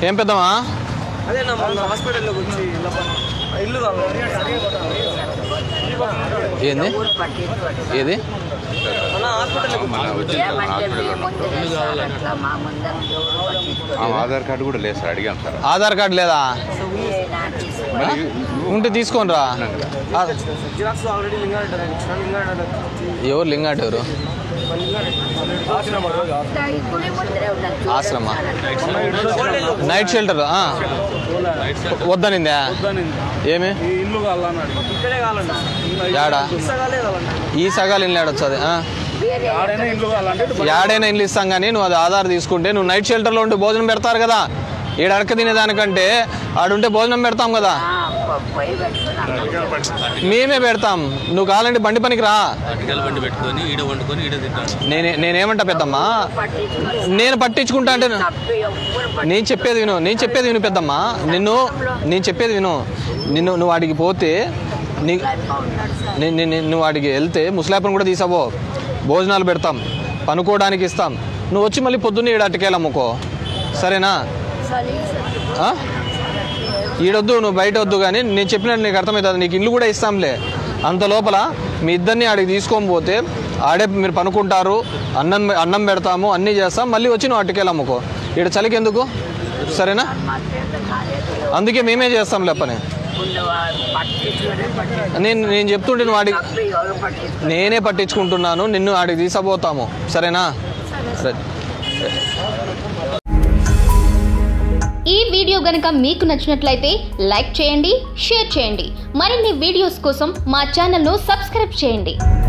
ఏం పెద్దమా అదే నా మొన్న హాస్పిటల్లోకి వచ్చి ఇళ్ళ పని ఇల్లు కావాలి ఏంది ఏది మొన్న హాస్పిటల్లోకి వచ్చి ఏమంటే మీ ముందు చేస్తారు అట్లా మా ముందర ఎవరు పట్టించుకోరు. ఆ, ఆధార్ కార్డు కూడా లేదు సార్ అడిగాం సార్ ఆధార్ కార్డు లేదా ఏ నాటి ఇసుక. మరి ఉంటే తీసుకొని రా ఆ, జిరాక్స్ ఆల్రెడీ లింగారెడ్డి దగ్గర ఇచ్చిన లింగారెడ్డి ఎవరు లింగాట్ ఎవరు ఇట్లా ఈ గుడి ముందరే ఉన్నది. ఆశ్రమ నైట్ షెల్టర్ ఆ. వద్దనిందా ఏమి ఈ ఇల్లు కావాలన్నాడు ఇక్కడే కావాలండి యాడా ఇస్తగాలే కావాలండి ఈ సగాలు ఇల్లు ఏడొచ్చది వేరే ఆడైనా ఇల్లు కావాలంటే యాడైనా ఇల్లు ఇస్తాం కానీ నువ్వు అది ఆధార్ తీసుకుంటే నువ్వు నైట్ షెల్టర్లో ఉంటే భోజనం పెడతారు కదా ఈడ అడక తినేదానికంటే ఆడుంటే భోజనం పెడతాం కదా ఆ, పొ- పొయ్యి పెట్టుకున్నాం మేమే పెడతాం నువ్వు కావాలంటే బండి పనికి రా అటుకల బండి పెట్టుకొని ఈడ వండుకొని ఈడ తింటాను నేనే నేనేమంటా పెద్దమ్మా పట్టించుకోరు నేను పట్టించుకుంటా అంటే తప్పు ఎవ్వరు నేను చెప్పేది విను నేను చెప్పేది విను పెద్దమ్మా నిన్ను నేను చెప్పేది విను నిన్ను నువ్వు వాడికి పోతే నీ పట్టించుకున్నాడు సార్ నే- నే- నే- నువ్వు వాడికి వెళ్తే ముసలాపను కూడా తీసావో భోజనాలు పెడతాం పనుకోవడానికి ఇస్తాం నువ్వు వచ్చి మళ్ళీ పొద్దున్నే ఈడ అటుకేలు అమ్ముకో సరేనా చలి సార్. ఆ? ఈడొద్దు నువ్వు బయట వద్దు కానీ నేను చెప్పినట్టు నీకు అర్థమవుతుంది నీకు ఇల్లు కూడా ఇస్తాంలే అంత లోపల మీ ఇద్దరిని ఆడికి తీసుకొని పోతే ఆడే మీరు పనుకుంటారు అన్నం అన్నం పెడతాము అన్నీ చేస్తాం మళ్ళీ వచ్చి నువ్వు అటుకేలు అమ్ముకో ఈడ చలికి ఎందుకు సరేనా మా చేత కాలేదు అందుకే మేమే చేస్తాం లేపని ముందు వాడు పట్టించుకునే పట్టించుకోరు నేను నేను చెప్తుంటే నువ్వు ఆడికి తప్పు ఎవరు పట్టించుకోరు నేనే పట్టించుకుంటున్నాను నిన్ను ఆడికి తీసుకుపోతాము సరేనా సరే ఈ వీడియో గనక మీకు నచ్చినట్లయితే లైక్ చేయండి షేర్ చేయండి మరిన్ని వీడియోస్ కోసం మా ఛానల్ను సబ్స్క్రైబ్ చేయండి